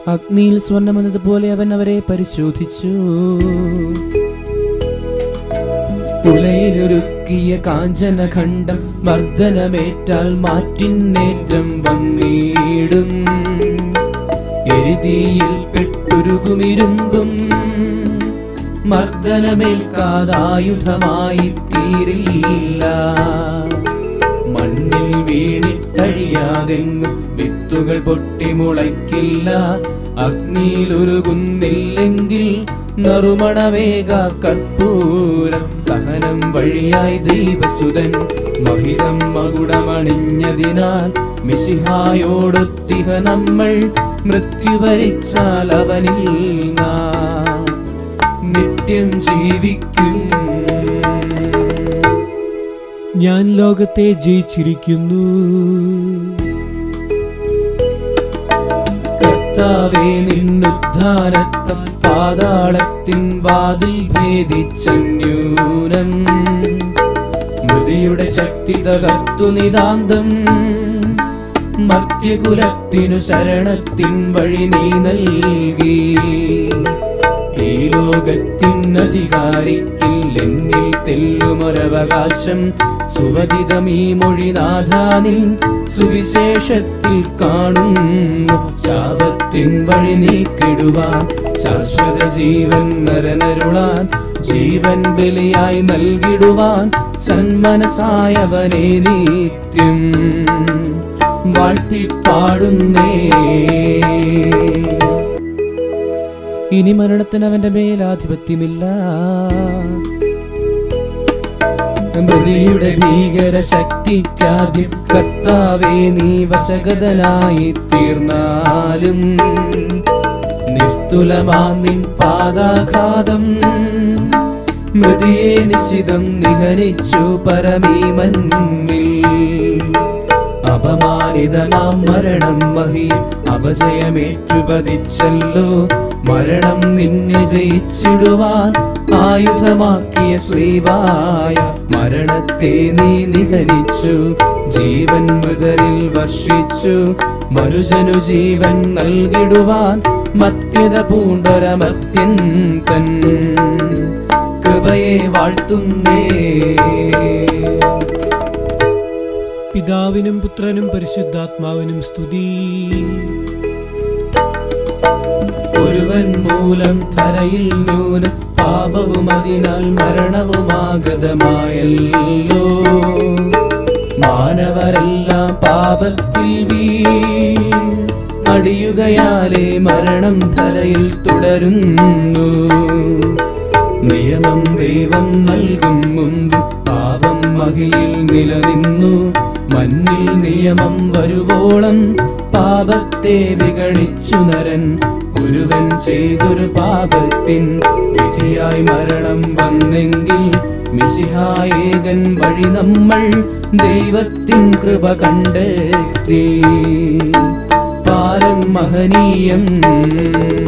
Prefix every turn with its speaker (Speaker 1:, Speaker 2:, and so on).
Speaker 1: അഗ്നിയിൽ സ്വർണ്ണമെന്നതുപോലെ അവൻ അവരെ പരിശോധിച്ചു ഉലയിലൊരുക്കിയ കാഞ്ചനഖണ്ഡം മർദ്ദനമേറ്റാൽ മാറ്റിന്നേറ്റം വന്നിടും എരുതിയിൽ പെട്ടുരുകുമിരുമ്പും മർദ്ദനമേൽക്കാതായുധമായി തീരില്ല മണ്ണിൽ വീണിട്ടഴിയാതെങ്ങും വിത്തുകൾ പൊട്ടിമുളയ്ക്കില്ല അഗ്നിയിലൊരുകുന്നില്ലെങ്കിൽ നറുമണവേഗ കർപ്പൂരം സഹനം വഴിയായി ദൈവസുതൻ മഹിതം മകുടമണിഞ്ഞതിനാൽ മിശിഹായോടൊത്തിഹ നമ്മൾ മൃത്യു വരിച്ചാൽ അവനിൽ നാം നിത്യം ജീവിക്കും
Speaker 2: ഞാൻ ലോകത്തെ ജയിച്ചിരിക്കുന്നു
Speaker 1: കർത്താവേ നിന്നുദ്ധാനത്തം പാതാളത്തിൻ വാതിൽ ഭേദിച്ചന്യൂനം മൃതിയുടെ ശക്തി തകർത്തു നിതാന്തം മധ്യകുലത്തിനു ശരണത്തിൻ വഴി നീ നൽകി ഈ ലോകത്തിൻ അധികാരിക്കില്ലെന്നിൽ തെല്ലുമൊരവകാശം സുവചിതമീ മൊഴിനാഥാനിൽ സുവിശേഷത്തിൽ കാണുന്നു ശാപത്തിൻ വഴി നീക്കിടുവാൻ ശാശ്വത ജീവൻ നരനരുളാൻ ജീവൻ ബലിയായി നൽകിടുവാൻ സന്മനസായവനെ നിത്യം വാഴ്ത്തിപ്പാടുന്നേ ഇനി മരണത്തിന് അവന്റെ മേലാധിപത്യമില്ല മൃതിയുടെ ഭീകര ശക്തിക്കാദ്യം കർത്താവേ നീ വശഗതനായി തീർന്നാലും നിസ്തുലമാ നിൻ പാദാഘാതം മൃതിയെ നിശിതം നിഹനിച്ചു പരമീ മന്മിൽ അപമാനിതമാം മരണം മഹി അപജയമേറ്റുപതിച്ചല്ലോ മരണം നിന്നെ ജയിച്ചിടുവാൻ ആയുധമാക്കിയ ശ്രീവായ മരണത്തെ നീ നിഹരിച്ചു ജീവൻ മൃതരിൽ വർഷിച്ചു മനുജനു ജീവൻ നൽകിടുവാൻ മത്യത പൂണ്ടൊരമത്യൻ തൻ കൃപയെ വാഴ്ത്തുന്നേ
Speaker 2: പിതാവിനും പുത്രനും പരിശുദ്ധാത്മാവിനും സ്തുതി
Speaker 1: ഒരുവൻ മൂലം ധരയിൽ നൂനം പാപവും അതിനാൽ മരണവുമാഗതമായല്ലോ മാനവരെല്ലാം പാപത്തിൽ വീ അടിയുകയാലേ മരണം ധരയിൽ തുടരുന്നു നിയമം ദൈവം നൽകും മുമ്പ് പാപം മഹിയിൽ നിലനിന്നു മഞ്ഞിൽ നിയമം വരുവോളം പാപത്തെ വിഗണിച്ചു നരൻ ഒരുവൻ ചെയ്തൊരു പാപത്തിൻ വിധിയായി മരണം വന്നെങ്കിൽ മിശിഹായേകൻ വഴി നമ്മൾ ദൈവത്തിൻ കൃപ കണ്ടെത്തി പാരം മഹനീയം